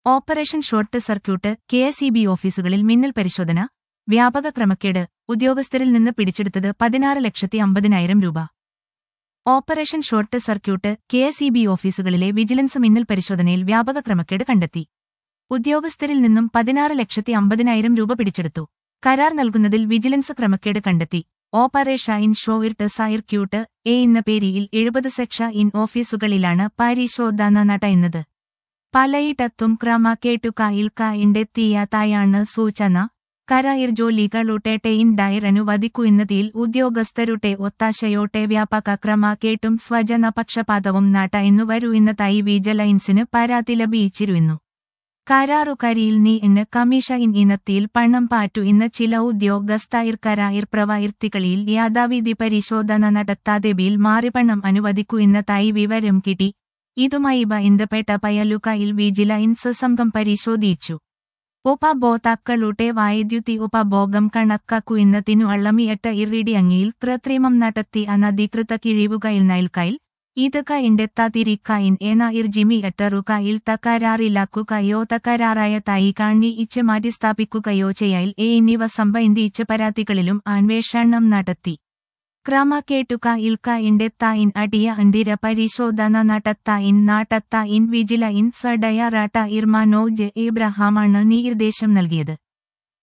operation short circuit K S E B ഓഫീസുകളിൽ മിന്നൽ പരിശോധന വ്യാപക ക്രമക്കേട് ഉദ്യോഗസ്ഥരിൽ നിന്ന് പിടിച്ചെടുത്തത് പതിനാറ് ലക്ഷത്തി അമ്പതിനായിരം രൂപ operation short circuit K S E B ഓഫീസുകളിലെ വിജിലൻസ് മിന്നൽ പരിശോധനയിൽ വ്യാപക ക്രമക്കേട് കണ്ടെത്തി ഉദ്യോഗസ്ഥരിൽ നിന്നും പതിനാറ് ലക്ഷത്തി അമ്പതിനായിരം രൂപ പിടിച്ചെടുത്തു കരാർ നൽകുന്നതിൽ വിജിലൻസ് ക്രമക്കേട് കണ്ടെത്തി ഓപ്പറേഷ ഇൻ ഷോയിർട്ട് സൈർക്യൂട്ട് എ എന്ന പേരിയിൽ എഴുപത് സെക്ഷ ഇൻ ഓഫീസുകളിലാണ് പരിശോധന നടയുന്നത് പലയിടത്തും ക്രമക്കേട്ടുക ഇൽക്കായിണ്ടെത്തിയതായാണ് സൂചന കരായിർ ജോലികളുടെ ടെയിൻ ഡയർ അനുവദിക്കുന്നതിൽ ഉദ്യോഗസ്ഥരുടെ ഒത്താശയോടെ വ്യാപക ക്രമക്കേട്ടും സ്വജന പക്ഷപാതവും നട എന്നുവരുന്നതായി വിജിലൻസിന് പരാതി ലഭിച്ചിരുന്നു കരാറുകാരിയിൽ നീ ഇന്ന് കമ്മീഷൻ ഇനത്തിൽ പണം പാറ്റു ഇന്ന് ചില ഉദ്യോഗസ്ഥർ കരായിർ പ്രവർത്തികളിൽ യാഥാവിധി പരിശോധന നടത്താതെ ബിൽ മാറിപ്പണം അനുവദിക്കുന്നതായി വിവരം കിട്ടി ഇതുമായി ബന്ധപ്പെട്ട പയലുകയിൽ വിജിലൻസ് സംഘം പരിശോധിച്ചു ഉപഭോക്താക്കളുടെ വൈദ്യുതി ഉപഭോഗം കണക്കാക്കുന്നതിനു അള്ളമിയട്ട ഇറിഡിയങ്ങിയിൽ കൃത്രിമം നടത്തി അനധികൃത കിഴിവുകയിൽ നൽകയിൽ ഇത് കൈണ്ടെത്താതിരിക്കയിൻ എന്ന ഇർജിമി എട്ടറുകയിൽ തകരാറിലാക്കുകയോ തകരാറായ തൈ കാണി ഇച്ച് മാറ്റിസ്ഥാപിക്കുകയോ ചെയ്യൽ എ എന്നിവ സംബന്ധിച്ച പരാതികളിലും അന്വേഷണം നടത്തി ക്രമക്കേട്ടുക ഇൽക്ക ഇണ്ടെത്തായിൻ അടിയ അണ്ടിര പരിശോധന നടത്തായിൻ നാട്ടത്തായിൻ വിജിലയിൻ സഡയറാട്ട ഇർമാനോജ് ഇബ്രഹാമാണ് നിർദ്ദേശം നൽകിയത്